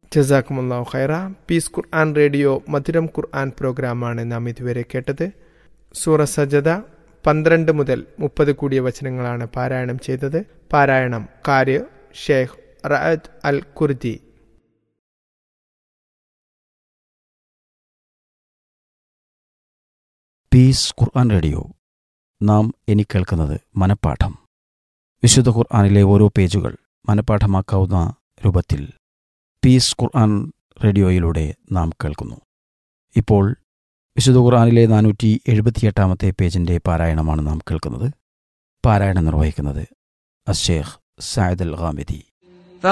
ജസാക്കുമുല്ലാഹു ഖൈറ piece Quran radio മധുരം ഖുർആൻ പ്രോഗ്രാമാണ് നാം ഇതുവരെ കേട്ടത് സൂറ സജദ പന്ത്രണ്ട് മുതൽ മുപ്പത് കൂടിയ വചനങ്ങളാണ് പാരായണം ചെയ്തത് പാരായണം കാര്യ Sheikh Raad Al Kurdi peace Quran radio നാം ഇനി കേൾക്കുന്നത് മനപ്പാഠം വിശുദ്ധ ഖുർആനിലെ ഓരോ പേജുകൾ മനപ്പാഠമാക്കാവുന്ന രൂപത്തിൽ പീസ് ഖുർആൻ റേഡിയോയിലൂടെ നാം കേൾക്കുന്നു ഇപ്പോൾ വിശുദ്ധ ഖുർആനിലെ നാനൂറ്റി എഴുപത്തിയെട്ടാമത്തെ പേജിൻ്റെ പാരായണമാണ് നാം കേൾക്കുന്നത് പാരായണം നിർവഹിക്കുന്നത് അഷേഖ് സായദ് അൽ ഖാമിദി